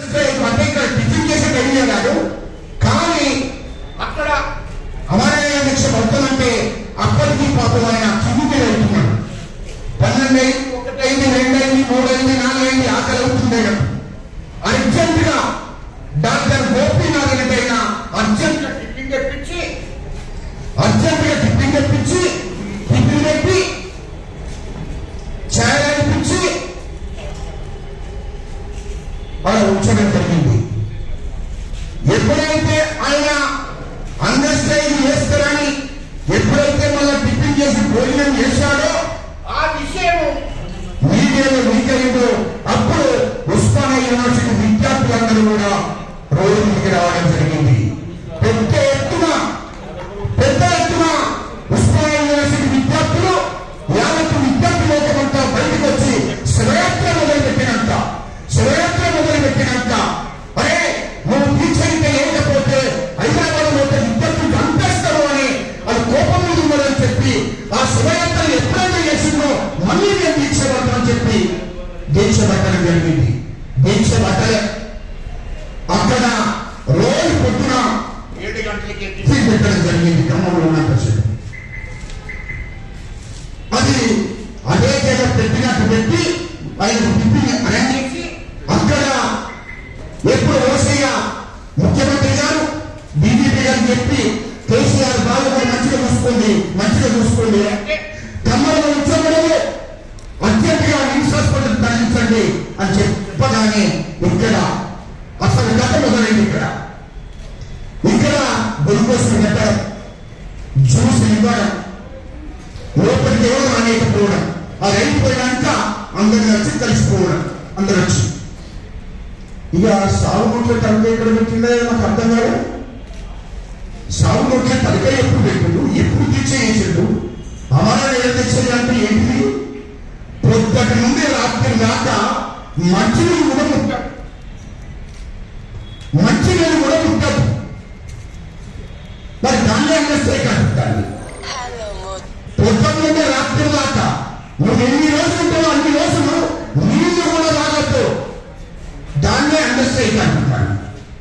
అంటే ఇక్కడ టిఫిన్ చేసే ఎన్నియా కాదు కానీ అక్కడ అమరయ్య దీక్ష పడుతుందంటే అప్పటికి పాపం ఆయన కిందికి వెళ్తున్నాడు పన్నెండు అయింది ఒకటైంది రెండైంది మూడైంది నాలుగైంది ఆకలి అవుతుంది అర్జెంట్ గా డాక్టర్ గోపీనాథ్ రెడ్డి అర్జెంట్ గా టిఫిన్ తెప్పించి అర్జెంట్ గా టిఫిన్ తెప్పించి టిఫిన్ పెట్టి ఛాయ్ అనిపించి అలా ఉంచడం జరిగింది ఎప్పుడైతే ఆయన అండర్స్టాండ్ చేస్తారని ఎప్పుడైతే మళ్ళీ టిఫిన్ చేసి భోజనం చేశాడో ఆ విషయం మీడియాలో మీకైందో అప్పుడు ఉస్మానియా యూనివర్సిటీ విద్యార్థులందరూ కూడా రోడ్డు మీదకి రావడం జరిగింది పెద్ద ఎత్తున పెద్ద ఎత్తున ఉస్మానియా యూనివర్సిటీ విద్యార్థులు యావత్ విద్యార్థి లోకమంతా బయటకు వచ్చి శివయాత్ర మొదలు పెట్టినంత శివయాత్ర మొదలు పెట్టినంత అరే నువ్వు టీచర్కి లేకపోతే హైదరాబాద్ పోతే విద్యార్థులు చంపేస్తారు అని అది కోపం మీద ఉన్నదని చెప్పి ఆ శివయాత్ర ఎప్పుడైతే చేసిందో మళ్ళీ నేను దీక్ష పడతానని చెప్పి దీక్ష పట్టడం జరిగింది దీక్ష పట్టలే అక్కడ రోజు పొద్దున ఏడు గంటలకి టిఫిన్ పెట్టడం జరిగింది ఖమ్మంలో ఉన్న ప్రజలు అది అదే జగ పెట్టినట్టు పెట్టి ఆయన టిఫిన్ అరేంజ్ చేసి అక్కడ ఎప్పుడు ఓసయ్య ముఖ్యమంత్రి గారు బీజేపీ గారు చెప్పి కేసీఆర్ బాగా మంచిగా చూసుకోండి మంచిగా చూసుకోండి అంటే ఖమ్మంలో ఉద్యోగులు అత్యంతగా నిమ్స్ హాస్పిటల్ తరలించండి అని చెప్పగానే ఇక్కడ అసలు కథ మొదలైంది ఇక్కడ ఇక్కడ గ్లూకోజ్ పెట్టడం జ్యూస్ ఇవ్వడం లోపలికి ఎవరు రానియకపోవడం అది అయిపోయాక అందరు వచ్చి కలిసిపోవడం అందరు వచ్చి ఇక సాగు నోట్ల తలకాయ ఎక్కడ పెట్టిందో నాకు అర్థం కాదు సాగు నోట్ల తలకాయ ఎప్పుడు పెట్టిండు ఎప్పుడు దీక్ష చేసిండు అమరణ ఏం తెచ్చేది అంటే ఏంటిది పొద్దుటి నుండి రాత్రి దాకా మంచినీళ్ళు కూడా ముట్టదు మంచినీళ్ళు కూడా ముట్టదు మరి దాన్ని అందిస్తే కలుగుతాను పొద్దున్న నుండి రాత్రి దాకా నువ్వు ఎన్ని రోజులు ఉంటావో అన్ని రోజులు నీళ్లు కూడా తాగొద్దు దాన్నే అండర్స్టైక్ అంటున్నాను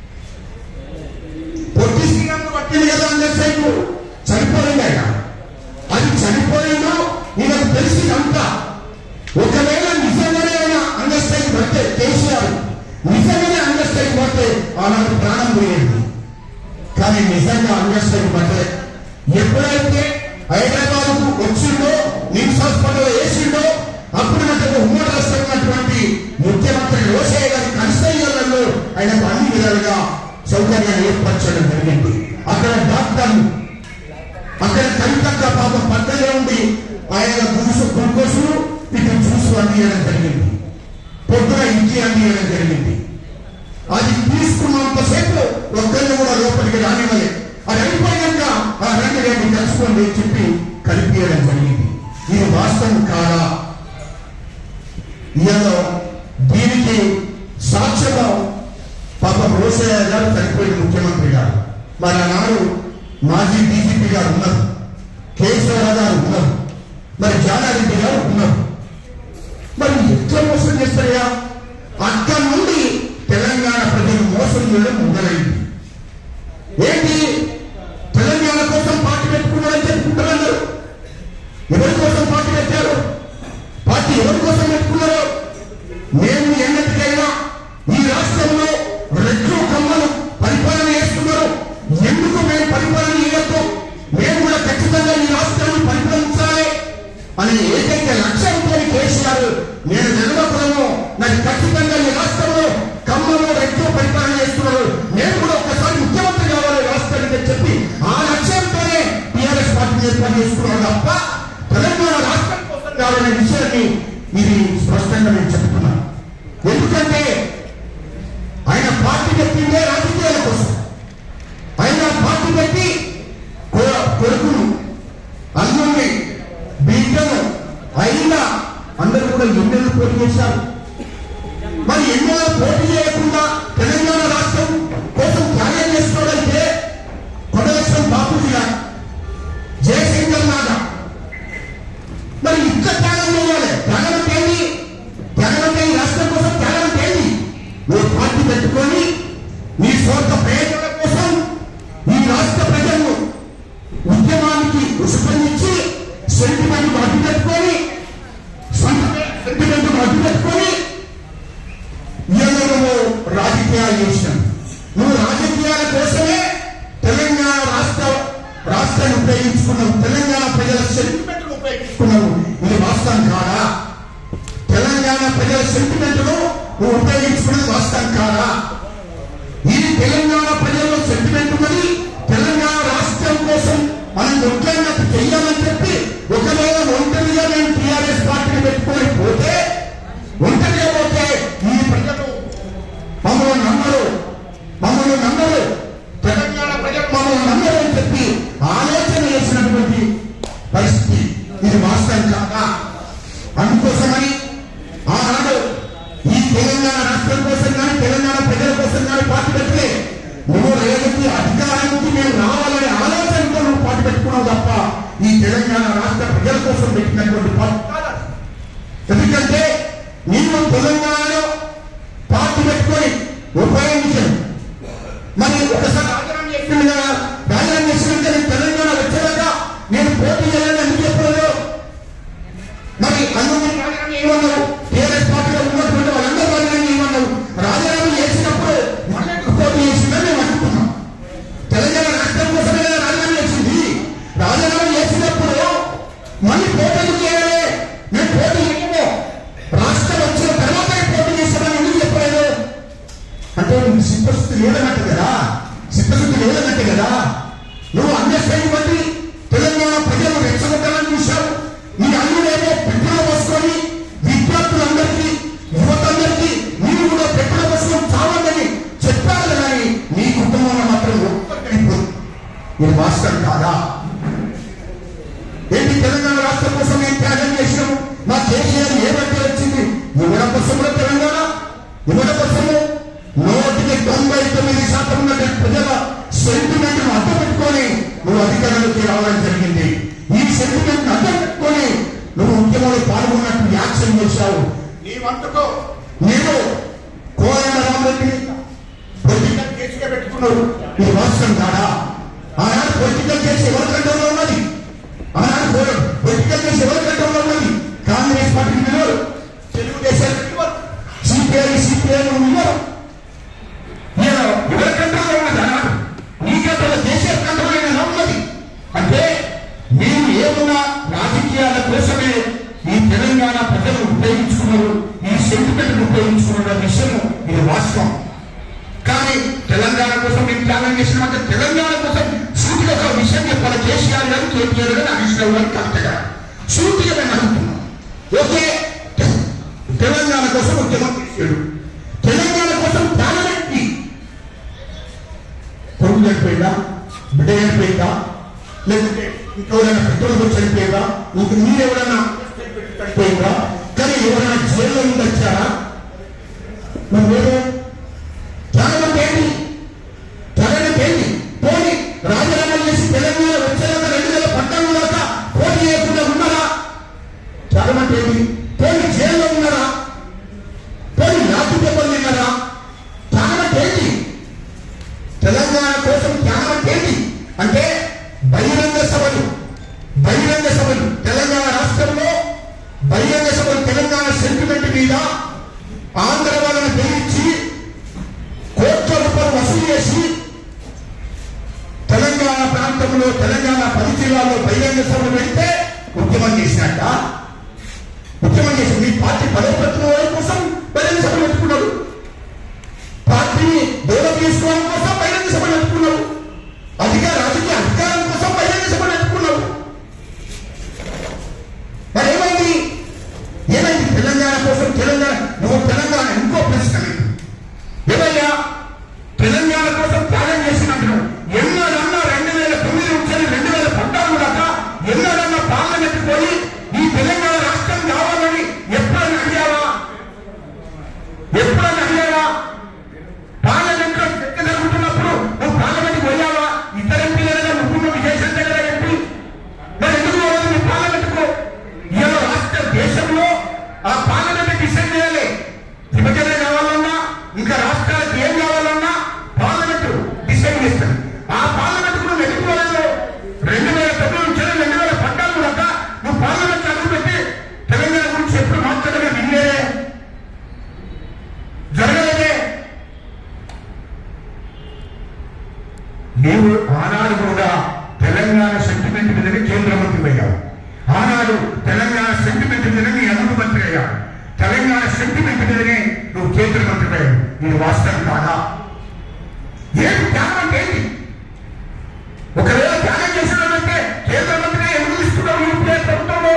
పొట్టి శ్రీరాములు పట్టింది కదా అండర్స్టైక్ చనిపోయింది ఆయన అది చనిపోయిందో నీకు తెలిసిందంతా ఒకవేళ నిజంగానే ఆయన అండర్స్టైక్ పడితే కేసీఆర్ నిజంగానే అండర్స్టైక్ పడితే ఆనాడు ప్రాణం పోయేది కానీ నిజంగా అండర్స్టాండ్ పట్టలే ఎప్పుడైతే హైదరాబాద్ వచ్చిండో నిమ్స్ హాస్పిటల్ వేసిండో అప్పుడు నాకు ఉమ్మడి రాష్ట్రం ఉన్నటువంటి ముఖ్యమంత్రి రోషయ్య గారి కన్సైన్యాలలో ఆయనకు అన్ని విధాలుగా సౌకర్యాలు ఏర్పరచడం జరిగింది అక్కడ డాక్టర్లు అక్కడ కవితక్క పాపం పక్కనే ఉండి ఆయన గురుసు గ్లూకోసు ఇటు జ్యూసు అందియడం జరిగింది పొద్దున ఇంటి అందియడం జరిగింది అది తీసుకున్నంతసేపు ఒక్కరిని కూడా లోపలికి రానివ్వలే అది అయిపోయాక ఆ రెండు రేపు కలుసుకోండి అని చెప్పి కలిపియడం జరిగింది ఇది వాస్తవం కాదా ఇయలో దీనికి సాక్ష్యము పాప రోసయ్య గారు చనిపోయిన ముఖ్యమంత్రి గారు మరి ఆనాడు మాజీ డీజీపీ గారు ఉన్నారు కేశవరావు గారు ఉన్నారు మరి జానారెడ్డి గారు ఉన్నారు మరి ఎట్లా మోసం చేస్తారయ్యా అక్కడి నుండి తెలంగాణ ప్రజలు మోసం చేయడం మొదలైంది ఏంటి తెలంగాణ కోసం పార్టీ పెట్టుకున్నారని చెప్పుకుంటున్నారు ఎవరి కోసం పార్టీ పెట్టారు పార్టీ ఎవరి కోసం పెట్టుకున్నారు మేము ఎన్నటికైనా ఈ రాష్ట్రంలో రెట్లు కమ్మలు పరిపాలన చేస్తున్నారు ఎందుకు మేము పరిపాలన చేయొద్దు మేము కూడా ఖచ్చితంగా ఈ రాష్ట్రాన్ని పరిపాలించాలి అనే ఏకైక లక్ష్యంతో కేసీఆర్ నేను నిలబడము నాకు ఖచ్చితంగా ఈ రాష్ట్రంలో కమ్మలో రెట్లు పరిపాలన చేస్తున్నారు నేను కూడా ఒక్కసారి ముఖ్యమంత్రి కావాలి రాష్ట్రానికి అని చెప్పి ఆ లక్ష్యంతోనే టీఆర్ఎస్ పార్టీ ఏర్పాటు చేసుకున్నాడు తప్ప తెలంగాణ రాష్ట్రం కోసం కావాలనే విషయాన్ని ఇది స్పష్టంగా నేను చెప్తున్నాను ఎందుకంటే ఆయన పార్టీ పెట్టిందే రాజకీయాల కోసం ఆయన పార్టీ పెట్టి కొ- కొడుకును అల్లుణ్ణి బిడ్డను అయినా అందరూ కూడా ఎన్నెళ్ళు పోటీ చేశారు మరి ఎన్నెళ్ళు పోటీ చేయకుండా తెలంగాణ రాష్ట్రం కోసం త్యాగం చేసుకోవడంటే కొడలక్ష్యం బాపూజీ గారు జయశంకర్ నాగా మరి ఇంత త్యాగం చేయాలి త్యాగం అంటే ఏంటి త్యాగం అంటే ఈ రాష్ట్రం కోసం త్యాగం అంటే ఏంటి నువ్వు పార్టీ పెట్టుకొని నీ సొంత ప్రయోజనాల కోసం ఈ రాష్ట్ర ప్రజలను ఉద్యమానికి ఉసుపందించి సెంటిమెంట్ అడ్డు పెట్టుకొని సొంత సెంటిమెంట్ అడ్డు పెట్టుకొని ఇవాళ నువ్వు రాజకీయాలు చేసినావు నువ్వు రాజకీయాల కోసమే తెలంగాణ రాష్ట్ర రాష్ట్రాన్ని ఉపయోగించుకున్నావు తెలంగాణ ప్రజల సెంటిమెంట్ ఉపయోగించుకున్నావు ఇది వాస్తవం కాదా తెలంగాణ ప్రజల సెంటిమెంట్ నువ్వు ఉపయోగించుకున్నది వాస్తవం కాదా ఇది తెలంగాణ ప్రజల్లో సెంటిమెంట్ ఉన్నది తెలంగాణ రాష్ట్రం కోసం మనం ఒంటరిగా చెయ్యాలని చెప్పి ఒకవేళ ఒంటరిగా నేను టీఆర్ఎస్ పార్టీని పెట్టుకొని పోతే ఒంటరిగా పోతే ఈ ప్రజలు మమ్మల్ని నమ్మరు మమ్మల్ని నమ్మరు తెలంగాణ ప్రజలు మమ్మల్ని నమ్మరు అని చెప్పి ఆలోచన చేసినటువంటి పరిస్థితి ఇది వాస్తవం కాదా అందుకోసమని ఆనాడు ఈ తెలంగాణ రాష్ట్రం కోసం కానీ తెలంగాణ ప్రజల కోసం కానీ పార్టీ పెడితే నువ్వు రేపటి అధికారానికి మేము రావాలనే ఆలోచనతో నువ్వు పార్టీ పెట్టుకున్నావు తప్ప ఈ తెలంగాణ రాష్ట్ర ప్రజల కోసం పెట్టినటువంటి పార్టీ కాదు. ఎందుకంటే నీవు తెలంగాణలో పార్టీ పెట్టుకొని ఉపయోగించాను మరి ఒకసారి రాజీనామా చేసింది కదా రాజీనామా చేసినాక నేను తెలంగాణ వచ్చాక నేను పోటీ చేయాలని ఎందుకు చెప్పలేదు మరి అందరూ రాజీనామా చేయమన్నావు టీఆర్ఎస్ పార్టీలో ఉన్నటువంటి వాళ్ళందరూ రాజీనామా చేయమన్నావు రాజీనామా చేసినప్పుడు మళ్ళీ పోటీ చేసిందని మేము అనుకున్నాం తెలంగాణ రాష్ట్రం కోసమే కదా రాజీనామా చేసింది రాజీనామా చేసినప్పుడు మళ్ళీ పోటీ ఎందుకు చేయాలి మేము పోటీ చేయము రాష్ట్రం వచ్చిన తర్వాత పోటీ చేస్తామని ఎందుకు చెప్పలేదు అంటే నీకు సిద్ధశుద్ధి లేదన్నట్టు కదా సిద్ధశుద్ధి లేదన్నట్టు కదా నువ్వు అండర్స్టాండింగ్ బట్టి తెలంగాణ ప్రజలు రెచ్చగొట్టాలని చూశావు నీ అల్లుడేమో పెట్టులో పోసుకొని విద్యార్థులందరికీ యువతందరికీ నీవు కూడా పెట్టులో పోసుకొని చావందని చెప్పారు కానీ నీ కుటుంబంలో మాత్రం ఒక్కరికైపోయింది ఇది వాస్తవం కాదా ఏంటి తెలంగాణ రాష్ట్రం కోసం నేను త్యాగం చేసినాము మా కేసీఆర్ ఏ బట్టి వచ్చింది ఇవ్వడం కోసంలో తెలంగాణ ఇవ్వడం కోసము నూటికి తొంభై తొమ్మిది శాతం ఉన్న ప్రజల సెంటిమెంట్ అడ్డు పెట్టుకొని నువ్వు అధికారంలోకి రావడం జరిగింది ఈ సెంటిమెంట్ అడ్డు పెట్టుకొని నువ్వు ఉద్యమంలో పాల్గొన్నట్టు యాక్షన్ చేశావు నీ వంతుకో నేను కోరణ రామరెడ్డి పొలిటికల్ కేసుగా పెట్టుకున్నావు ఇది వాస్తవం కాదా ఆనాడు పొలిటికల్ కేసు ఎవరి కంట్రోల్లో ఉన్నది ఆనాడు పో- పొలిటికల్ కేసు ఎవరి కంట్రోల్లో ఉన్నది కాంగ్రెస్ పార్టీ విలువరు తెలుగుదేశం విలువరు సిపిఐ సిపిఐ విలువరు నేను ఎవరి కంట్రోల్లో ఉన్నది ఆనాడు నీ కంట్రోల్ దేశీయ కంట్రోల్ ఉన్నది అంటే మేము ఏమున్నా రాజకీయాల కోసమే ఈ తెలంగాణ ప్రజలు ఉపయోగించుకున్నారు ఈ సెంటిమెంట్ ఉపయోగించుకున్న విషయం ఇది వాస్తవం కానీ తెలంగాణ కోసం మేము త్యాగం చేసినామంటే తెలంగాణ కోసం సూటిగా ఒక విషయం చెప్పాలి కేసీఆర్ గారు కేటీఆర్ గారు హరీష్ రావు గారు కవిత గారు సూటిగా మేము అడుగుతున్నాం ఓకే తె- తెలంగాణ కోసం ఉద్యమం చేశాడు తెలంగాణ కోసం త్యాగం ఏంటి కొడుకు చనిపోయిందా బిడ్డ చనిపోయిందా లేకుంటే ఇంకెవరైనా పెద్దోళ్ళు చనిపోయిందా ఇంక మీరెవరైనా చనిపోయిందా కానీ ఎవరైనా జైల్లో నుండి వచ్చారా మరి వేరే త్యాగం ఏంటి త్యాగం ఏంటి పోనీ రాజీనామా చేసి తెలంగాణ వచ్చేదాకా రెండు వేల పద్నాలుగు దాకా పోటీ చేయకుండా ఉన్నారా త్యాగం అంటే ఏంటి పోనీ జైల్లో ఉన్నారా పోనీ లాఠీ దెబ్బలు తిన్నారా త్యాగం అంటే ఏంటి తెలంగాణ కోసం త్యాగం అంటే ఏంటి అంటే బహిరంగ సభలు బహిరంగ సభలు తెలంగాణ రాష్ట్రంలో బహిరంగ సభలు తెలంగాణ సెంటిమెంట్ మీద ఆంధ్ర వాళ్ళని బెదిరించి కోట్ల రూపాయలు వసూలు చేసి తెలంగాణ ప్రాంతంలో తెలంగాణ పది జిల్లాల్లో బహిరంగ సభలు పెడితే ఉద్యమం చేసినట్ట ఉద్యమం చేసి మీ పార్టీ బలోపేతం అవ్వడం కోసం బహిరంగ సభలు పెట్టుకున్నారు పార్టీని డెవలప్ చేసుకోవడం కోసం బహిరంగ సభలు పెట్టుకున్నారు అధికార రాజకీయ అధికారం కోసం బహిరంగ సభలు పెట్టుకున్నారు మరి ఏమైంది ఏమైంది తెలంగాణ కోసం తెలంగాణ నువ్వు తెలంగాణ ఇంకో ప్రశ్న లేదు. ఏమయ్యా తెలంగాణ కోసం త్యాగం చేసినట్టు ఎన్నడన్నా రెండు వేల తొమ్మిది నుంచి రెండు వేల పద్నాలుగు దాకా ఎన్నడన్నా పార్లమెంట్ పోయి ఈ తెలంగాణ రాష్ట్రం కావాలని ఎప్పుడైనా అడిగావా ఎప్పుడైనా అడిగావా పార్లమెంట్ లో చర్చ జరుగుతుంది నీవు ఆనాడు కూడా తెలంగాణ సెంటిమెంట్ మీదనే కేంద్ర మంత్రి అయ్యావు ఆనాడు తెలంగాణ సెంటిమెంట్ మీదనే నీ అడుగు మంత్రి అయ్యావు తెలంగాణ సెంటిమెంట్ మీదనే నువ్వు కేంద్ర మంత్రి అయ్యావు ఇది వాస్తవం కాదా ఏంటి త్యాగం అంటే ఏంటి ఒకవేళ త్యాగం చేసినాడంటే కేంద్ర మంత్రి ఎందుకు ఇస్తున్నావు యూపీఏ ప్రభుత్వంలో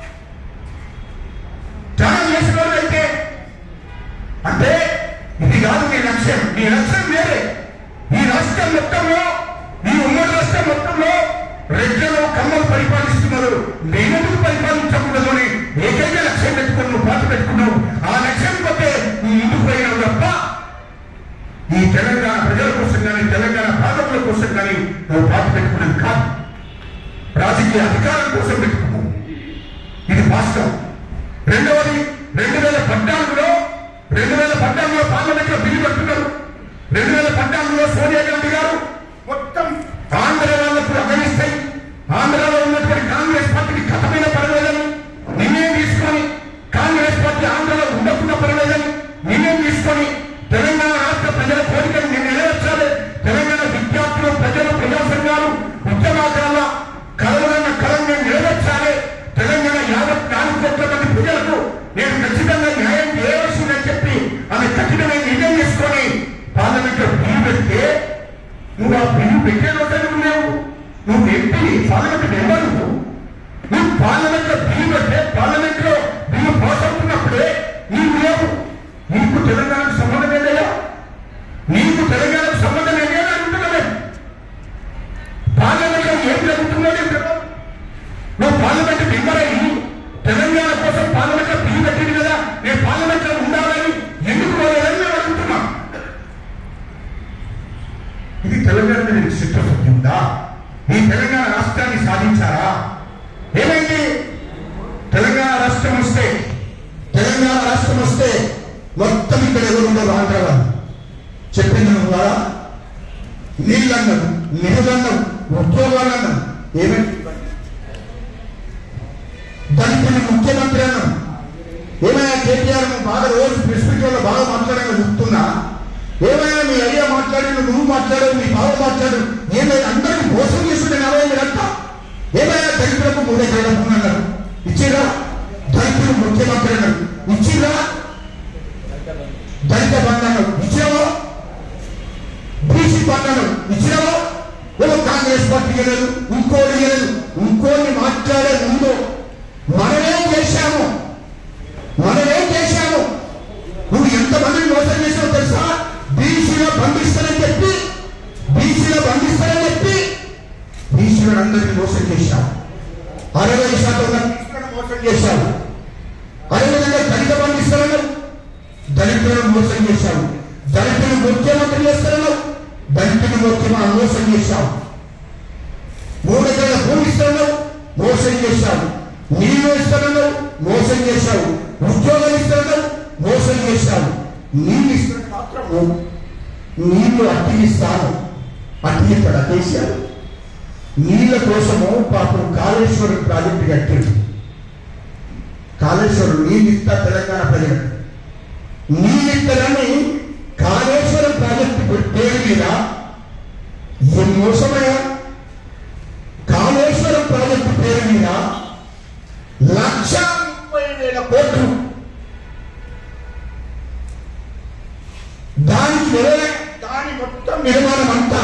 త్యాగం చేసిన అయితే అంటే ఇది కాదు నీ లక్ష్యం నీ లక్ష్యం వేరే ఈ రాష్ట్రం మొత్తంలో ఈ ఉమ్మడి రాష్ట్రం మొత్తంలో రెడ్లను కమ్మలు పరిపాలిస్తున్నారు నేనెందుకు పరిపాలించకూడదు అని ఏకైక లక్ష్యం పెట్టుకుని నువ్వు పాటు పెట్టుకున్నావు ఆ లక్ష్యం పోతే నువ్వు ముందుకు పోయినావు తప్ప ఈ తెలంగాణ ప్రజల కోసం కానీ తెలంగాణ పాలకుల కోసం కానీ నువ్వు పాటు పెట్టుకున్నది కాదు రాజకీయ అధికారం కోసం పెట్టుకున్నావు ఇది వాస్తవం రెండవది రెండు వేల పద్నాలుగులో రెండు వేల పద్నాలుగులో పార్లమెంట్ లో బిల్లు పెట్టుకున్నారు రెండు వేల పద్నాలుగులో సోనియా గాంధీ గారు మొత్తం ఆంధ్ర వాళ్ళకు అగనిస్తాయి ఆంధ్రలో ఉన్నటువంటి కాంగ్రెస్ పార్టీకి కథమైన పర్వాలేదని నిర్ణయం తీసుకొని కాంగ్రెస్ పార్టీ ఆంధ్రలో ఉండకుండా పర్వాలేదని నిర్ణయం తీసుకొని తెలంగాణ రాష్ట్ర ప్రజల కోరికను నేను నెరవేర్చాలి తెలంగాణ విద్యార్థులు ప్రజలు ప్రజా సంఘాలు ఉద్యమాల కలవలన్న కళను నెరవేర్చాలి తెలంగాణ యావత్ నాలుగు కోట్ల మంది ప్రజలకు నేను ఖచ్చితంగా న్యాయం చేయవలసిందని చెప్పి ఆమె ఖచ్చితమైన నిర్ణయం చేసుకొని పార్లమెంట్ లో బిల్లు పెడితే నువ్వు ఆ బిల్లు పెట్టే రోజే నువ్వు లేవు నువ్వు ఎంపీ పార్లమెంట్ మెంబర్ నువ్వు నువ్వు పార్లమెంట్ లో బిల్లు పెడితే పార్లమెంట్ లో బిల్లు పాస్ అవుతున్నప్పుడే నీవు లేవు నీకు తెలంగాణకు సంబంధం ఏంటయ్యా నీకు తెలంగాణకు సంబంధం ఏంటి అని అంటున్నామే పార్లమెంట్ లో ఏం జరుగుతుందో నీకు తెలియదు నువ్వు పార్లమెంట్ మెంబర్ అయ్యి తెలంగాణ కోసం పార్లమెంట్ లో బిల్లు పెట్టింది కదా నేను పార్లమెంట్ లో ఉండాలని ఎందుకు పోలేదని మేము అడుగుతున్నాం ఇది తెలంగాణ మీద నీకు చిత్తశుద్ధి ఉందా ఈ తెలంగాణ రాష్ట్రాన్ని సాధించారా ఏమైంది తెలంగాణ రాష్ట్రం వస్తే తెలంగాణ రాష్ట్రం వస్తే మొత్తం ఇక్కడ ఎవరు ఉండరు ఆంధ్ర వాళ్ళు చెప్పింది నువ్వు ద్వారా నీళ్ళన్నావు నిధులన్నావు ఉద్యోగాలన్నావు ఏమైంది దళితులు ముఖ్యమంత్రి అన్నావు ఏమైనా కేటీఆర్ నువ్వు బాగా రోజు ప్రెస్ మీట్ లో బాగా మాట్లాడాలని చెప్తున్నా ఏమైనా మీ అయ్యా మాట్లాడి నువ్వు మాట్లాడావు మీ బావ మాట్లాడు ఏమైనా అందరికీ మోసం చేస్తుండే నలభై మీరంతా ఏమైనా దళితులకు మూడే అన్నారు ఇచ్చిరా దళితులు ముఖ్యమంత్రి అన్నారు ఇచ్చిరా దళిత బంధనం ఇచ్చినావా బీసీ బంధనం ఇచ్చినావా ఏమో కాంగ్రెస్ పార్టీ లేదు ఇంకోటి లేదు ఇంకోటి మాట్లాడే ముందు మనమేం చేశాము మనమేం చేశాము నువ్వు ఎంతమందిని మోసం చేసావు తెలుసా బీసీలో బంధిస్తానని చెప్పి బీసీలో బంధిస్తానని చెప్పి బీసీలను అందరినీ మోసం చేశావు అరవై శాతం ఉన్న బీసీలను మోసం చేశావు అదేవిధంగా దళిత బంధిస్తానని దళితులను మోసం చేశావు దళితులు ముఖ్యమంత్రి చేస్తున్నావు దళితులు ముఖ్యమంత్రి మోసం చేశావు మూడు ఎకరాల భూమి ఇస్తున్నావు మోసం చేశావు నీళ్లు ఇస్తున్నావు మోసం చేశావు ఉద్యోగాలు ఇస్తున్నావు మోసం చేశావు నీళ్ళు ఇస్తున్న మాత్రము నీళ్లు అట్టిస్తాను అట్టిస్తాడు కేసీఆర్ నీళ్ళ కోసము పాపం కాళేశ్వరం ప్రాజెక్టు కట్టాడు కాళేశ్వరం నీళ్ళు ఇస్తా తెలంగాణ ప్రజలకు నీళ్ళిద్దరని కాళేశ్వరం ప్రాజెక్టు పేరు మీద ఏ మోసమయ్యా కాళేశ్వరం ప్రాజెక్టు పేరు మీద లక్ష ముప్పై వేల కోట్లు దానికి నిలవ దాని మొత్తం నిర్మాణం అంతా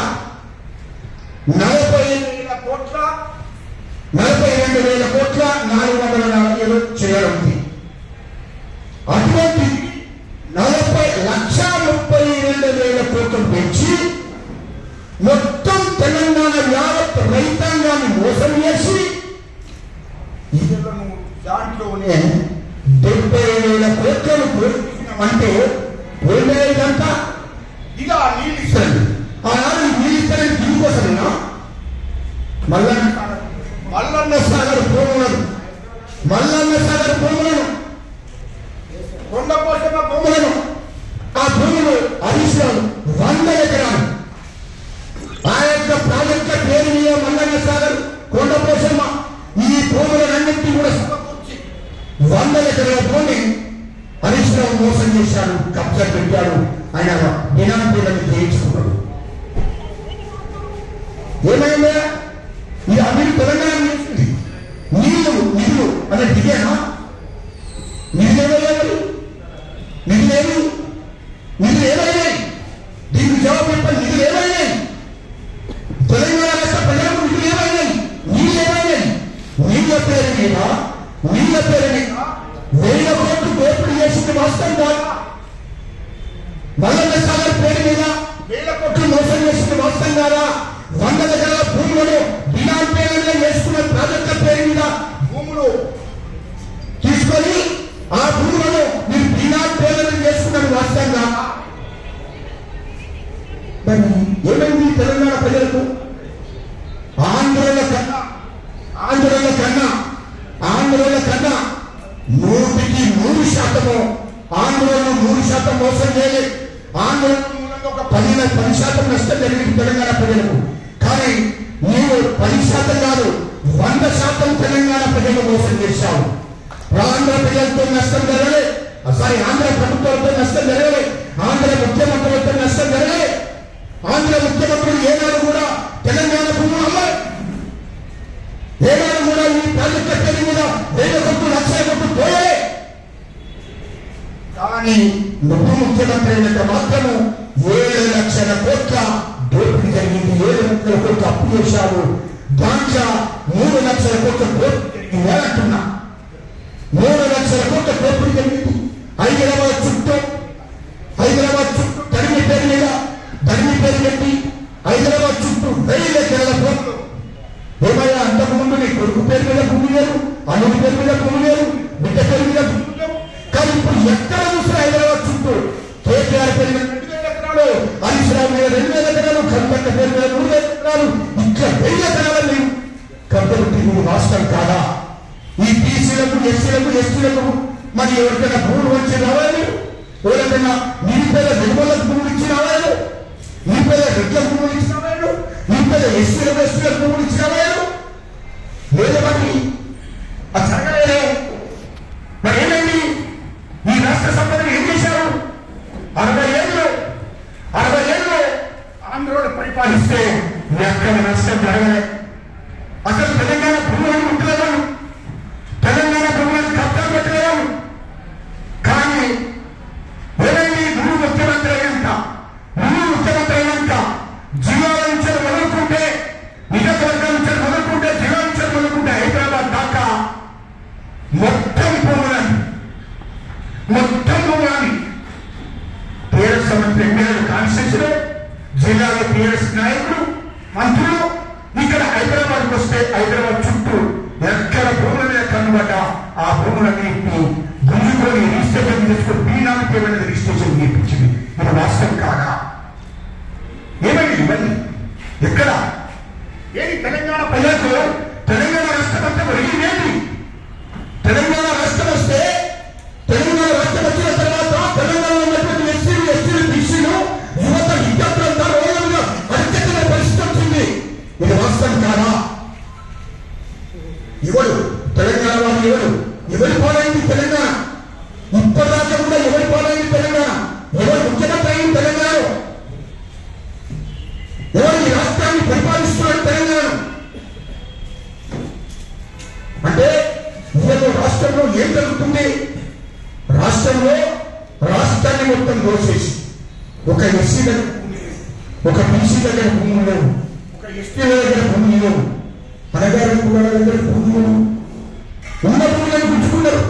నలభై వేల కోట్ల నలభై రెండు వేల కోట్ల నాలుగు వందల నలభై ఏడు చేయడం ఉంది అటువంటి నలభై లక్ష ముప్పై రెండు వేల కోట్లు పెంచి మొత్తం తెలంగాణ యావత్ రైతాంగాన్ని మోసం చేసి ఇళ్లను దాంట్లోనే డెబ్బై వేల కోట్లను అంటే పోయినాయిదంతా ఇక నీళ్ళు ఇస్తాడు ఆనాడు ఈ నీళ్ళు ఇస్తారని దీనికోసమేనా మల్లన్న మల్లన్న సాగర్ భూములను మల్లన్న సాగర్ భూములను కొండ పోషక భూములను ఆ భూములు హరీశ్రావు వంద ఎకరాలు ఆ యొక్క ప్రాజెక్టుల పేరు మీద మల్లన్న సాగర్ కొండ పోషమ్మ ఈ భూములన్నింటినీ కూడా సమకూర్చి వంద ఎకరాల భూమి హరీష్ రావు మోసం చేశాడు కబ్జా పెట్టాడు ఆయన దినాంకులను చేయించుకున్నాడు ఏమైందా ఈ అభివృద్ధి తెలంగాణ చేసింది నీళ్లు నిధులు అనే దిగేనా నిధులు ఏమయ్యాయి నిధులు ఏమి నిధులు ఏమైనాయి దీనికి జవాబు చెప్పండి నిధులు ఏమైనాయి తెలంగాణ రాష్ట్ర ప్రజలకు నిధులు ఏమైనాయి నీళ్ళు ఏమైనాయి నీళ్ళ పేరు మీద నీళ్ళ పేరు మీద వేల కోట్లు దోపిడీ చేసింది వాస్తవం కాదా మల్లన్న సాగర్ పేరు మీద వేల కోట్లు మోసం చేసింది వాస్తవం కాదా వందల ఎకరాల భూములను బినాల్ పేరు మీద చేసుకున్న ప్రాజెక్టుల పేరు మీద భూములు తీసుకొని ఆ భూములను మీరు బినాల్ పేరు మీద చేసుకున్నది వాస్తవం కాదా మరి ఏమైంది తెలంగాణ ప్రజలకు ఆంధ్రుల కన్నా ఆంధ్రుల కన్నా ఆంధ్రుల కన్నా నూటికి నూరు శాతము ఆంధ్రులను నూరు శాతం మోసం చేయలేదు ఆంధ్రుల మూలంగా ఒక పది పది శాతం నష్టం జరిగింది తెలంగాణ ప్రజలకు కానీ నీవు పది శాతం కాదు వంద శాతం తెలంగాణ ప్రజలు మోసం చేశావు ఆంధ్ర ప్రజలతో నష్టం జరగలే సారీ ఆంధ్ర ప్రభుత్వాలతో నష్టం జరగలే ఆంధ్ర ముఖ్యమంత్రులతో నష్టం జరగలే ఆంధ్ర ముఖ్యమంత్రులు ఏనాడు కూడా తెలంగాణ భూములు అమ్మారు ఏనాడు కూడా ఈ ప్రాజెక్టుల పేరు మీద వేల కోట్లు లక్షల కోట్లు పోయాయి కానీ నువ్వు ముఖ్యమంత్రి అయినంత మాత్రము ఏడు లక్షల కోట్ల దోపిడీ జరిగింది ఏడు లక్షల కోట్ల అప్పు చేశావు దాంట్లో మూడు లక్షల కోట్ల దోపిడీ జరిగింది అంటున్నా మూడు లక్షల కోట్ల దోపిడీ జరిగింది హైదరాబాద్ చుట్టూ హైదరాబాద్ చుట్టూ ధర్మి పేరు మీద ధర్మి పేరు పెట్టి హైదరాబాద్ చుట్టూ వేల ఎకరాల భూములు ఏమయ్యా అంతకు ముందు నీ కొడుకు పేరు మీద భూమి లేదు అల్లుడి పేరు మీద భూమి లేదు బిడ్డ పేరు మీద భూమి లేవు కానీ ఇప్పుడు ఎక్కడ చూసినా హైదరాబాద్ చుట్టూ కేటీఆర్ పేరు మీద రెండు వేల ఎకరాలు హరీష్ రావు మీద రెండు వేల ఎకరాలు కవితక్క పేరు మీద మూడు వేల ఎకరాలు ఇంకా వెయ్యి ఎకరాలు లేవు కాబట్టి నువ్వు రాష్ట్రం కాదా ఈ బీసీలకు ఎస్సీలకు ఎస్టీలకు మరి ఎవరికైనా భూములు వచ్చి రావాలి ఎవరికైనా నిరుపేద నిర్మలకు భూములు ఇచ్చి రావాలి నిరుపేద రెడ్ల భూములు ఇచ్చి రావాలి నిరుపేద ఎస్సీలకు ఎస్టీలకు భూములు ఇచ్చి రావాలి లేదా మరి అది జరగలేదు మరి ఏమైంది ఈ రాష్ట్ర సంపదను ఏం చేశారు అరవై ఏళ్ళు అరవై ఏళ్ళు ఆంధ్రోడు పరిపాలిస్తే ఎక్కడ నష్టం జరగలేదు అసలు తెలంగాణ భూములను ముట్టలేదు తెలంగాణ భూములను కబ్జా పెట్టలేదు కానీ ఏమైంది నువ్వు ముఖ్యమంత్రి అయినాక నువ్వు ముఖ్యమంత్రి అయినాక జిల్లాల నుంచి మొదలుకుంటే నియోజకవర్గం నుంచి మొదలుకుంటే జిల్లా నుంచి మొదలుకుంటే హైదరాబాద్ దాకా మొత్తం భూములని మొత్తం భూములని టీఆర్ఎస్ సంబంధించిన ఎమ్మెల్యేలు కాన్స్టిట్యూన్సీలో జిల్లాలో టీఆర్ఎస్ నాయకులు మంత్రులు ఇక్కడ హైదరాబాద్కి వస్తే హైదరాబాద్ చుట్టూ ఎక్కడ భూముల మీద కనుబడ్డా ఆ భూములన్నింటినీ గుంజుకొని రిజిస్ట్రేషన్ చేసుకుని బీనానికి ఏమైనా రిజిస్ట్రేషన్ చేయించింది ఇది వాస్తవం కాదా ఏమైంది ఇవన్నీ ఎక్కడ ఏది తెలంగాణ ప్రజలకు తెలంగాణ రాష్ట్రం అంతా ఒరిగిందేంటి తెలంగాణ రాష్ట్రం వస్తే తెలంగాణ రాష్ట్రం వచ్చిన తర్వాత తెలంగాణలో ఉన్నటువంటి ఎస్సీలు ఎస్టీలు బీసీలు యువత విద్యార్థులంతా రోజులుగా అరిచెట్టిన పరిస్థితి వచ్చింది ఇది వాస్తవం కాదా ఎవడు తెలంగాణ వాళ్ళు ఎవరు ఎవరి పాలైంది తెలంగాణ ఇప్పటిదాకా కూడా ఎవరి పాలైంది తెలంగాణ ఎవరు ముఖ్యమంత్రి అయింది తెలంగాణ ఎవరు ఈ రాష్ట్రాన్ని పరిపాలిస్తున్నాడు తెలంగాణ అంటే ఇవాళ రాష్ట్రంలో ఏం జరుగుతుంది రాష్ట్రంలో రాష్ట్రాన్ని మొత్తం దోచేసి ఒక ఎస్సీ దగ్గర భూమి లేదు, ఒక బీసీ దగ్గర భూములు లేవు ఒక ఎస్టీ దగ్గర భూమి లేవు అనగారి కులాల దగ్గర భూమి లేవు ఉన్న భూములను గుంజుకున్నారు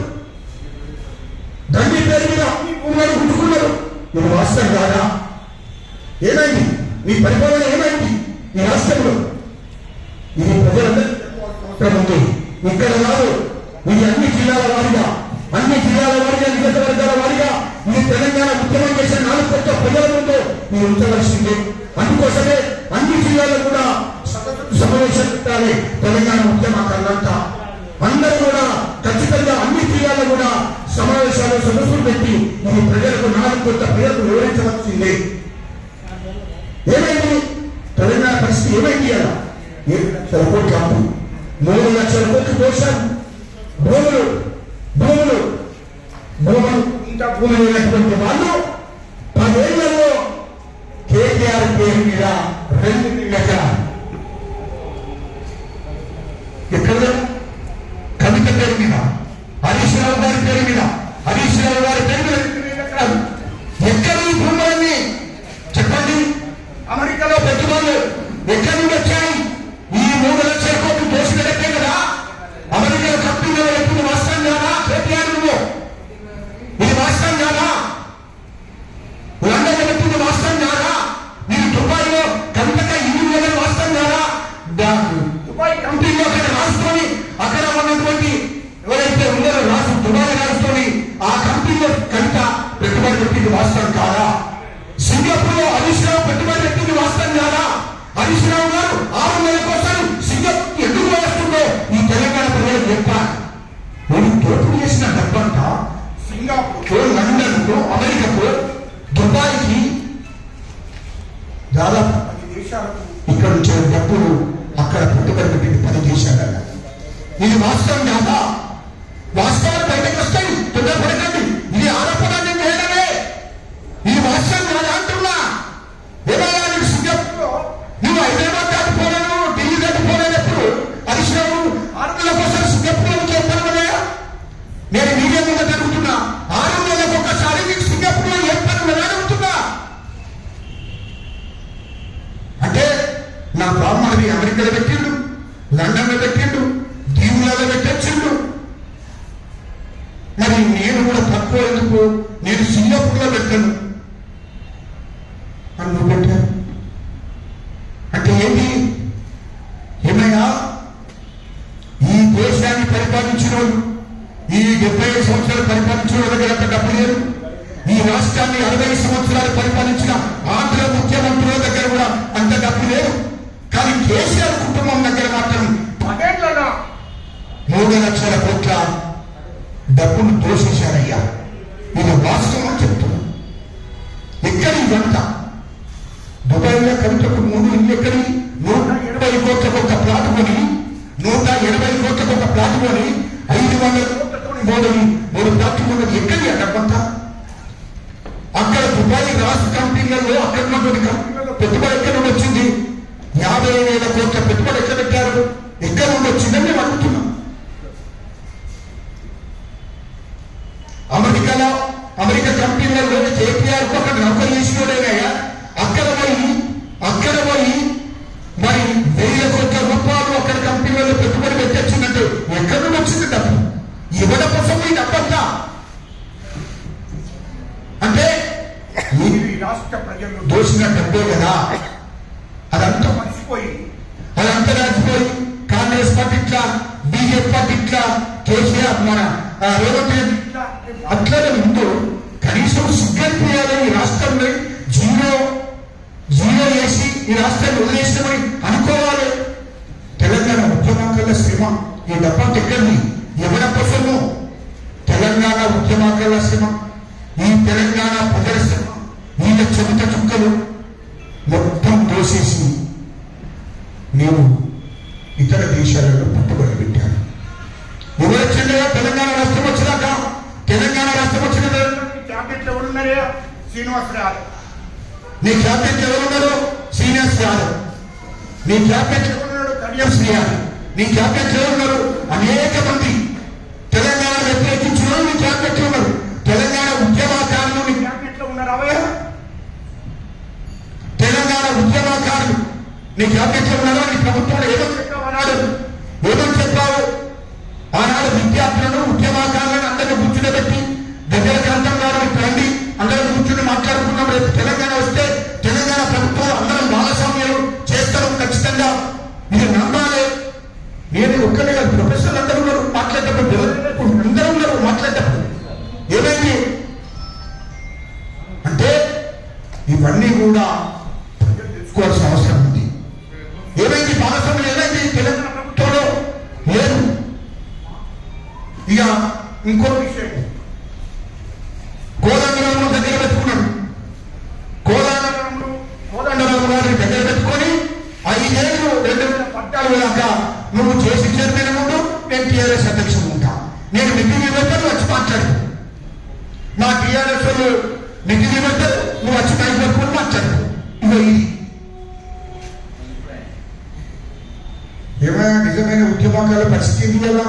దండి పేరు మీద అన్ని భూములను గుంజుకున్నారు ఇది వాస్తవం కాదా ఏమైంది మీ పరిపాలన ఏమైంది ఈ రాష్ట్రంలో ఇది ప్రజలందరికీ అవసరం ఉంది ఇక్కడ కాదు ఇది అన్ని జిల్లాల వారిగా అన్ని జిల్లాల వారిగా నియోజకవర్గాల వారిగా ఇది తెలంగాణ ముఖ్యమంత్రి చేసిన నాలుగు కొత్త ప్రజల ముందు మీరు ఉంచవలసిందే అందుకోసమే అన్ని జిల్లాలో కూడా సదస్సు సమావేశం పెట్టాలి తెలంగాణ ముఖ్యమంత్రులంతా అందరూ కూడా ఖచ్చితంగా అన్ని జిల్లాల్లో కూడా సమావేశాలు సదస్సులు పెట్టి ఇది ప్రజలకు నాలుగు కొత్త ప్రజలకు వివరించవలసిందే ఏమైంది తెలంగాణ పరిస్థితి ఏమైంది అలా ఏడు లక్షల కోట్ల అప్పు మూడు లక్షల కోట్లు పోసారు భూములు భూములు భూములు ఇంత భూమి లేనటువంటి వాళ్ళు పదేళ్లలో కేటీఆర్ పేరు మీద రెండు ఎకరాలు దాదాపు పది దేశాలకు ఇక్కడ నుంచి డబ్బులు అక్కడ పెట్టుబడి పెట్టి పని చేశాడన్న ఇది వాస్తవం కాదా వాస్తవాలు బయటకు వస్తాయి తొందరపడకండి ఇది ఆరోపణ నేను చేయడమే ఇది వాస్తవం కాదా అంటున్నా ఏమయ్యా నీకు సింగపూర్లో నువ్వు హైదరాబాద్ దాటిపోలేను ఢిల్లీ దాటిపోలేనప్పుడు హరీశ్రావు ఆరు నెలల కోసం సింగపూర్ చెప్పాను నేను మీడియా మీద జరుగుతున్నా ఆరు నెలలకు ఒకసారి నీకు సింగపూర్ లో ఏం పని ఉన్నదా అడుగుతున్నా అంటే నా బ్రాహ్మణుడి అమెరికాలో పెట్టిండు లండన్ లో పెట్టిండు దీవులలో పెట్టించిండు మరి నేను కూడా తక్కువ ఎందుకు నేను సింగపూర్ లో పెట్టాను అని నువ్వు పెట్టాను అంటే ఏంటి ఏమయ్యా ఈ దేశాన్ని పరిపాలించిన వాళ్ళు ఈ డెబ్బై ఐదు సంవత్సరాలు పరిపాలించిన వాళ్ళ దగ్గర అంత డబ్బు లేదు ఈ రాష్ట్రాన్ని అరవై సంవత్సరాలు పరిపాలించిన ఆంధ్ర ముఖ్యమంత్రుల దగ్గర కూడా అంత డబ్బు లేదు కానీ కేసీఆర్ కుటుంబం దగ్గర మాత్రం పదేళ్లలో మూడు లక్షల కోట్ల డబ్బును దోషించారయ్యా ఇది వాస్తవం చెప్తున్నా ఎక్కడ ఇదంతా దుబాయ్లో కవితకు మూడు ఇల్లు ఎక్కడి నూట ఎనభై కోట్లకు ఒక ప్లాట్ కొని నూట ఎనభై కోట్లకు ఒక ప్లాట్ కొని ఐదు వందల కోట్లతో మూడు మూడు ప్లాట్లు కొన్నది ఎక్కడి ఆ డబ్బంతా అక్కడ దుబాయ్ రాష్ట్ర కంపెనీలలో అక్కడ ఉన్నటువంటి కంపెనీలలో పెట్టుబడి ఎక్కడ నుండి వచ్చింది యాభై వేల కోట్ల పెట్టుబడి ఎక్కడ పెట్టారు ఎక్కడ నుండి వచ్చిందని మేము అడుగుతున్నాం అమెరికాలో అమెరికా కంపెనీలలో కేటీఆర్ కు అక్కడ నౌకరు చేసినోడేనయ్యా అక్కడ పోయి అక్కడ పోయి మరి వేల కోట్ల రూపాయలు అక్కడ కంపెనీలలో పెట్టుబడి పెట్టొచ్చిందంటే ఎక్కడి నుండి వచ్చింది డబ్బు ఎవడ కోసం ఈ డబ్బంతా అంటే ఈ రాష్ట్ర ప్రజలు దోసిన డబ్బే కదా అదంతా మర్చిపోయి అదంతా రాసిపోయి కాంగ్రెస్ పార్టీ ఇట్లా బీజేపీ పార్టీ ఇట్లా కేసీఆర్ మన ఆ, రేవంత్ రెడ్డి ఇట్లా అట్లనే ముందు కనీసం సిగ్గనిపించాలి ఈ రాష్ట్రంలో జీరో జీరో వేసి ఈ రాష్ట్రాన్ని వదిలేసినామని అనుకోవాలి తెలంగాణ ఉద్యమాకల శ్రమ ఈ డబ్బా ఎక్కడిది ఎవరి కోసము తెలంగాణ ఉద్యమాకల శ్రమ ఈ తెలంగాణ ప్రజల శ్రమ వీళ్ళ చెమట చుక్కలు మొత్తం దోసేసి నేను ఇతర దేశాలలో పట్టుబడి పెట్టాను ఎవరు వచ్చిందో తెలంగాణ రాష్ట్రం వచ్చినాక తెలంగాణ రాష్ట్రం వచ్చిన క్యాబినెట్ ఎవరు ఉన్నారయ్యా శ్రీనివాసరావు నీ క్యాబినెట్ ఎవరున్నారు సీనియర్స్ యాదవ్ నీ క్యాబినెట్ ఎవరున్నాడు కడియం శ్రీయాదవ్ నీ క్యాబినెట్ ఎవరున్నారు అనేక మంది తెలంగాణ వ్యతిరేకించిన వాళ్ళు నీ క్యాబినెట్ ఉన్నారు తెలంగాణ ఉద్యమకారులు నీ క్యాబినెట్ లో ఉన్నారు అవయ్య తెలంగాణ ఉద్యమకారులు నీ క్యాబినెట్ ఉన్నారో నీ ప్రభుత్వంలో ఏమని చెప్పావు అన్నాడు ఏమని చెప్పావు ఆనాడు విద్యార్థులను ఉద్యమకారులను అందరిని కూర్చుండబెట్టి దగ్గర గ్రంథం గారు రండి అందరూ కూర్చుని మాట్లాడుకున్నాం రేపు తెలంగాణ వస్తే తెలంగాణ ప్రభుత్వం అందరం భాగస్వామ్యాలు చేస్తారు ఖచ్చితంగా మీరు నమ్మాలి నేను ఒక్కనే కాదు ప్రొఫెసర్ అందరూ ఉన్నారు మాట్లాడేటప్పుడు అందరూ ఉన్నారు మాట్లాడేటప్పుడు ఏమైంది అంటే ఇవన్నీ కూడా ప్రజలు తెలుసుకోవాల్సిన అవసరం ఉంది ఏమైంది భాగస్వామ్యం ఏమైంది తెలంగాణ ప్రభుత్వంలో లేదు ఇక ఇంకో విషయం కోదండరాము దగ్గర పెట్టుకున్నాడు కోదండరాము కోదండరాము గారిని దగ్గర పెట్టుకొని ఐదేళ్ళు రెండు వేల పద్నాలుగు దాకా నువ్వు చేసి చైర్మన్ ఉండు నేను టీఆర్ఎస్ అధ్యక్షుడు ఉంటా నేను మీటింగ్ పెడతాను వచ్చి మాట్లాడు మా టీఆర్ఎస్ వాళ్ళు మీటింగ్ పెడతారు నువ్వు వచ్చి మైక్ పెట్టుకొని మాట్లాడు ఇగో ఇది ఏమైనా నిజమైన ఉద్యమకాల పరిస్థితి ఏంటి కదా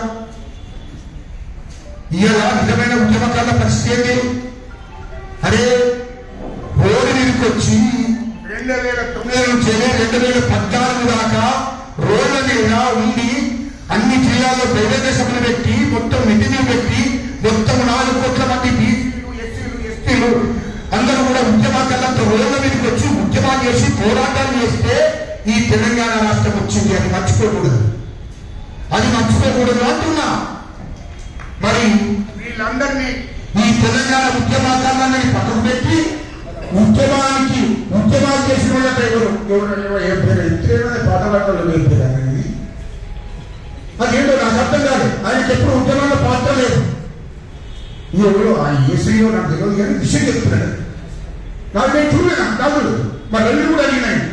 ఇవాళ నిజమైన ఉద్యమకాల పరిస్థితి ఏంటి అరే రోడ్డు మీదకి వచ్చి రెండు వేల తొమ్మిది తొమ్మిది నుంచి రెండు వేల పద్నాలుగు దాకా రోడ్ల మీద ఉండి అన్ని జిల్లాల్లో ప్రైవేట్ సభలు పెట్టి మొత్తం మీటింగ్లు పెట్టి మొత్తం నాలుగు కోట్ల మంది బీసీలు ఎస్సీలు ఎస్టీలు అందరూ కూడా ఉద్యమకాలంతో రోడ్ల మీదకి వచ్చి ఉద్యమాలు చేసి పోరాటాలు చేస్తే ఈ తెలంగాణ రాష్ట్రం వచ్చింది అది మర్చిపోకూడదు అది మర్చిపోకూడదు అంటున్నా మరి వీళ్ళందరినీ ఈ తెలంగాణ ఉద్యమాకారులని పక్కకు పెట్టి ఉద్యమానికి ఉద్యమాలు చేసిన వాళ్ళంటే ఎవరు ఎవరు ఎవరు ఏం పేరు ఇద్దరేమైనా పాట పాటలు ఏం పేరు అనేది అదేంటో నాకు అర్థం కాదు ఆయనకి ఎప్పుడు ఉద్యమంలో పాత్ర లేదు ఎవరు ఆ ఏసీలో నాకు తెలియదు కానీ విషయం చెప్తున్నాడు నాకు నేను చూడలేను డబ్బులు మరి రెండు కూడా అడిగినాయి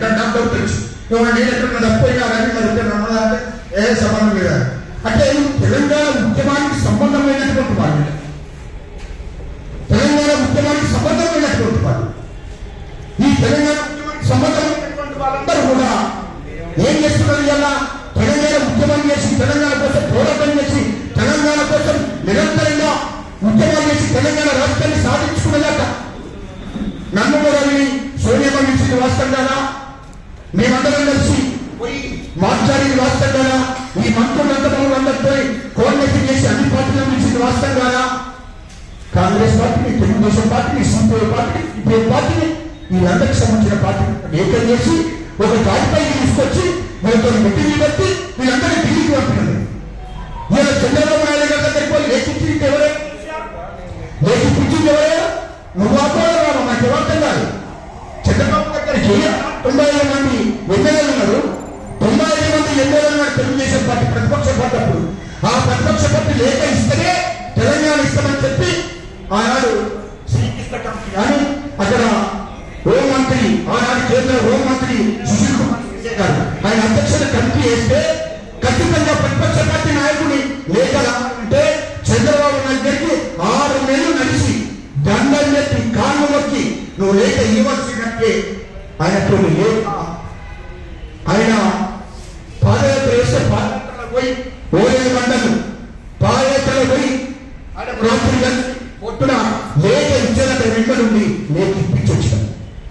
ఏమన్నా నేను ఎక్కడ తప్పిపోయినా కానీ మరి ఇద్దరు నమ్మదా అంటే ఏ సంబంధం లేదా అంటే నువ్వు తెలంగాణ ఉద్యమానికి సంబంధమైనటువంటి వాళ్ళు తెలంగాణ ఉద్యమానికి సంబంధమైనటువంటి వాళ్ళు ఈ తెలంగాణ ఉద్యమానికి సంబంధమైనటువంటి వాళ్ళందరూ కూడా ఏం చేస్తున్నారు ఇలా తెలంగాణ ఉద్యమం చేసి తెలంగాణ కోసం పోరాటం చేసి తెలంగాణ కోసం నిరంతరంగా ఉద్యమం చేసి తెలంగాణ రాష్ట్రాన్ని సాధించుకునేదాకా నన్ను కూడా విని సోనియా ఇచ్చింది వాస్తవం కదా మేమందరం కలిసి పోయి మాట్లాడింది వాస్తవం కదా ఈ మంత్రులంతా అందరితో కోఆర్డినేషన్ చేసి అన్ని పార్టీలను ఇచ్చింది వాస్తవం కదా కాంగ్రెస్ పార్టీని తెలుగుదేశం పార్టీని సిపిఐ పార్టీని సిపిఐ పార్టీని వీళ్ళందరికి సంబంధించిన పార్టీని ఏకం చేసి ఒక గాడిపై తీసుకొచ్చి వీళ్ళతో మీటింగ్ పెట్టి వీళ్ళందరినీ ఢిల్లీకి పంపినది వీళ్ళ చంద్రబాబు నాయుడు గారి దగ్గరికి పోయి లేఖించింది ఎవరే లేఖించింది ఎవరే నువ్వు ఆపోయావు నాకు ఎవరు కాదు చంద్రబాబు దగ్గరికి తొంభై ఐదు మంది ఎమ్మెల్యేలు ఉన్నారు తొంభై ఐదు మంది ఎమ్మెల్యేలు ఉన్నారు తెలుగుదేశం పార్టీ ప్రతిపక్ష పార్టీ అప్పుడు ఆ ప్రతిపక్ష పార్టీ లేఖ ఇస్తేనే తెలంగాణ ఇస్తామని చెప్పి ఆనాడు శ్రీకృష్ణ కమిటీ కానీ అక్కడ హోంమంత్రి ఆనాడు కేంద్ర హోంమంత్రి సుశీల్ కుమార్ శిందే గారు ఆయన అధ్యక్షత కమిటీ వేస్తే ఖచ్చితంగా ప్రతిపక్ష పార్టీ నాయకుని లేఖ రావాలంటే చంద్రబాబు నాయుడు గారికి ఆరు నెలలు నడిచి దండం పెట్టి కాళ్ళు మొక్కి నువ్వు లేఖ ఇవ్వాల్సినట్టే ఆయనతో లేఖ ఆయన పాదయాత్ర వేస్తే పాదయాత్రలో పోయి ఓరేడు మండలు పాదయాత్రలో పోయి ఆయన రాత్రి కలిసి పొట్టున లేఖ ఇచ్చేదంటే వెంట నుండి లేఖ ఇప్పించి వచ్చిన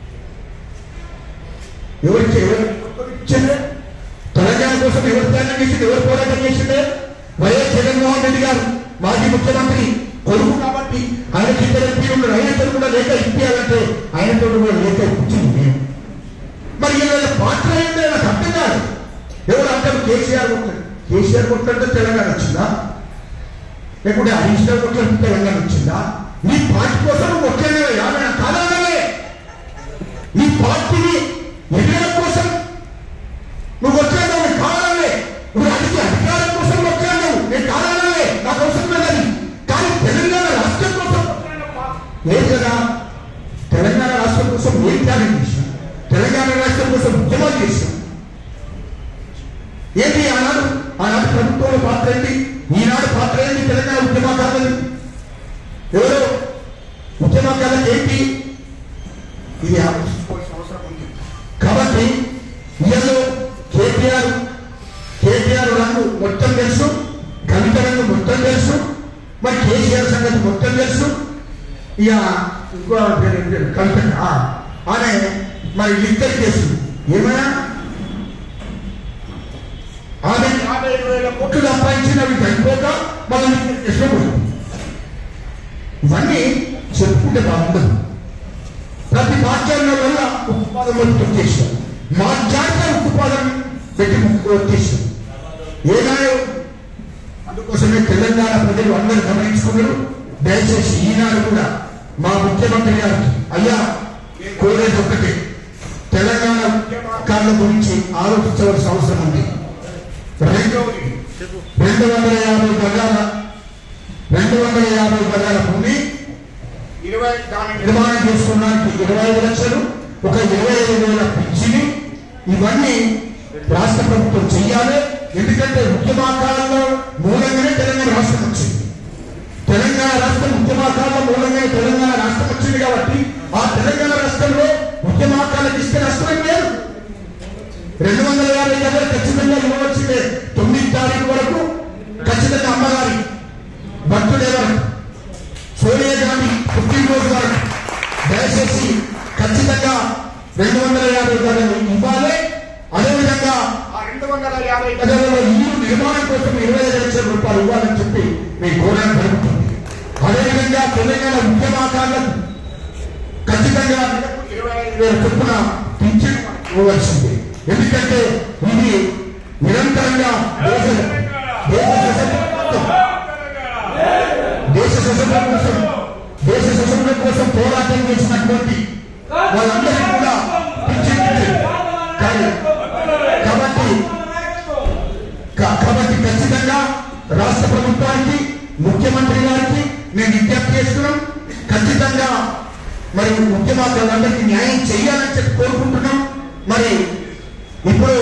ఎవరికి ఎవరు ఇచ్చింది తెలంగాణ కోసం ఎవరు త్యాగం చేసింది ఎవరు పోరాటం చేసిందే వైఎస్ జగన్మోహన్ రెడ్డి గారు మాజీ ముఖ్యమంత్రి కొడుకు కాబట్టి ఆయనకి ఇద్దరు ఎంపీ ఉన్నారు ఆయనతో కూడా లేఖ ఇప్పించాలంటే ఆయనతో కూడా లేఖ ఇప్పించింది మేము మరి వీళ్ళ పాత్ర ఏంటో నాకు అర్థం కాదు ఎవరు అంటారు కేసీఆర్ కొట్టాడు కేసీఆర్ కొట్టాడంటే తెలంగాణ వచ్చిందా లేకుంటే హరీష్ రావు కొట్టాడు తెలంగాణ వచ్చిందా నీ పార్టీ కోసం నువ్వు కొట్టాడే యాభై కాదనలే నీ పార్టీని ఎదగడం కోసం నువ్వు వచ్చావు కాదనలే నువ్వు రాజకీయ అధికారం కోసం వచ్చావు నేను కాదనలే నాకు అవసరం లేదని కానీ తెలంగాణ రాష్ట్రం కోసం లేదు కదా తెలంగాణ రాష్ట్రం కోసం ఏం త్యాగం చేశాం తెలంగాణ రాష్ట్రం కోసం ఉద్యమాలు చేశాం ఏంటి ఆనాడు ఆనాడు ప్రభుత్వంలో పాత్ర ఏంటి ఈనాడు పాత్ర ఏంటి తెలంగాణ ఉద్యమకారులు ఎవరు ఉద్యమకారులకు ఏంటి ఇది ఆలోచించుకోవాల్సిన అవసరం ఉంది కాబట్టి వీళ్ళు కేటీఆర్ కేటీఆర్ రంగు మొత్తం తెలుసు కవిత రంగు మొత్తం తెలుసు మరి కేసీఆర్ సంగతి మొత్తం తెలుసు ఇక ఇంకో పేరు ఏం పేరు? కవిత ఆ, ఆమె మరి లిక్కర్ కేసు ఏమైనా ఆమె యాభై వేల కోట్లు సంపాదించినవి చనిపోక మళ్ళీ లిక్కర్ కేసులో పోయింది ఇవన్నీ చెప్పుకుంటే బాగుండదు ప్రతి మాధ్యాహ్నం వల్ల ఉత్పాదన మొత్తం చేశారు మాధ్యాహ్న ఉత్పాదన పెట్టి ముక్కు చేశారు ఏనాడు అందుకోసమే తెలంగాణ ప్రజలు అందరూ గమనించుకున్నారు దయచేసి ఈనాడు కూడా మా ముఖ్యమంత్రి గారికి అయ్యా నేను కోరేది ఒకటే తెలంగాణ ఉద్యమకారుల గురించి ఆలోచించవలసిన అవసరం ఉంది రెండవది రెండు వందల యాభై గజాల రెండు వందల యాభై గజాల భూమి ఇరవై దాని నిర్మాణం చేసుకోవడానికి ఇరవై ఐదు లక్షలు ఒక ఇరవై ఐదు వేల పిచ్చిని ఇవన్నీ రాష్ట్ర ప్రభుత్వం చెయ్యాలి ఎందుకంటే ఉద్యమాకాలంలో మూలంగానే తెలంగాణ రాష్ట్రం వచ్చింది తెలంగాణ రాష్ట్రం ఉద్యమాకాలంలో మూలంగానే తెలంగాణ రాష్ట్రం వచ్చింది కాబట్టి ఆ తెలంగాణ రాష్ట్రంలో ఉద్యమాకాలకు ఇస్తే నష్టం లేదు రెండు వందల యాభై గజాలు ఖచ్చితంగా ఇవ్వవలసిందే తొమ్మిది తారీఖు వరకు ఖచ్చితంగా అమ్మగారి భక్తుడే వరకు సోనియా గాంధీ పుట్టినరోజు వరకు దయచేసి ఖచ్చితంగా రెండు వందల యాభై గజాలు ఇవ్వాలి అదేవిధంగా ఆ రెండు వందల యాభై గజాలలో ఇల్లు నిర్మాణం కోసం ఇరవై ఐదు లక్షల రూపాయలు ఇవ్వాలని చెప్పి మీ కోరడం జరుగుతుంది అదేవిధంగా తెలంగాణ ఉద్యమాకారులకు ఖచ్చితంగా నెలకు ఇరవై ఐదు వేల చొప్పున పింఛన్ ఇవ్వవలసింది ఎందుకంటే ఇది నిరంతరంగా దేశ దేశ స్వతంత్రం దేశ స్వతంత్రం కోసం దేశ స్వతంత్రం కోసం పోరాటం చేసినటువంటి వాళ్ళందరికీ కూడా పింఛన్ ఇచ్చింది. కానీ కాబట్టి కా- కాబట్టి ఖచ్చితంగా రాష్ట్ర ప్రభుత్వానికి ముఖ్యమంత్రి గారికి మేము విజ్ఞప్తి చేస్తున్నాం ఖచ్చితంగా మరి ఉద్యమాలందరికీ న్యాయం చేయాలని చెప్పి కోరుకుంటున్నాం మరి ఇప్పుడు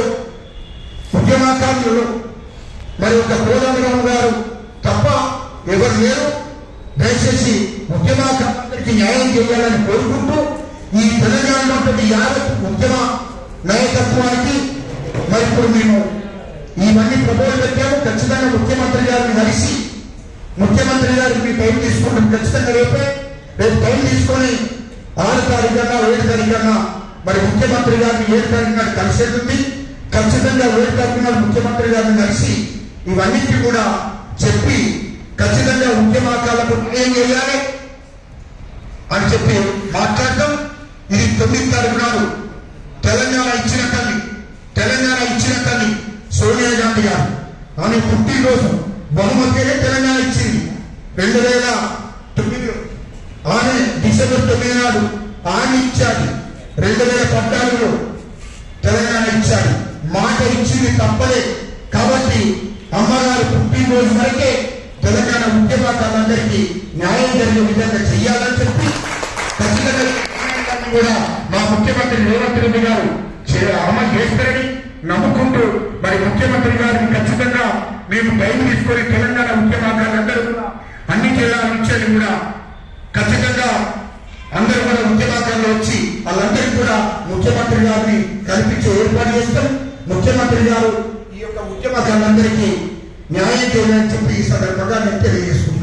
నాయకత్వానికి మరి ఇప్పుడు మేము ఇవన్నీ ప్రపోజల్ పెట్టాము ఖచ్చితంగా ముఖ్యమంత్రి గారిని కలిసి ముఖ్యమంత్రి గారికి మీ టైం తీసుకుంటాం ఖచ్చితంగా రేపే రేపు టైం తీసుకొని ఆరు తారీఖు కన్నా ఏడు తారీఖు కన్నా మరి ముఖ్యమంత్రి గారిని ఏడు తారీఖు నాడు కలిసేది ఉంది ఖచ్చితంగా ఏడు తారీఖు నాడు ముఖ్యమంత్రి గారిని కలిసి ఇవన్నిటి కూడా చెప్పి ఖచ్చితంగా ఉద్యమాకాలకు ఏం చేయాలి అని చెప్పి మాట్లాడటం ఇది తొమ్మిది తారీఖు నాడు తెలంగాణ ఇచ్చిన తల్లి తెలంగాణ ఇచ్చిన తల్లి సోనియా గాంధీ గారు ఆమె పుట్టినరోజు బహుమతిగా తెలంగాణ ఇచ్చింది రెండు వేల తొమ్మిది ఆమె డిసెంబర్ తొమ్మిది నాడు ఆమె ఇచ్చాడు రెండు వేల పద్నాలుగులో తెలంగాణ ఇచ్చాడు మాట ఇచ్చింది తప్పలే కాబట్టి అమ్మగారు పుట్టినరోజు వరకే తెలంగాణ ఉద్యమకారులందరికీ న్యాయం జరిగే విధంగా చెయ్యాలని చెప్పి ఖచ్చితంగా ఈ నిర్ణయాన్ని కూడా మా ముఖ్యమంత్రి రేవంత్ రెడ్డి గారు చే- అమలు చేస్తారని నమ్ముకుంటూ మరి ముఖ్యమంత్రి గారిని ఖచ్చితంగా మేము టైం తీసుకొని తెలంగాణ ఉద్యమకారులందరూ కూడా అన్ని జిల్లాల నుంచి కూడా ఖచ్చితంగా అందరూ కూడా ఉద్యమకారులు వచ్చి వాళ్ళందరికీ కూడా ముఖ్యమంత్రి గారిని కల్పించే ఏర్పాటు చేస్తాం ముఖ్యమంత్రి గారు ఈ యొక్క ఉద్యమకారులందరికీ న్యాయం చేయాలని చెప్పి ఈ సందర్భంగా నేను తెలియజేస్తున్నాను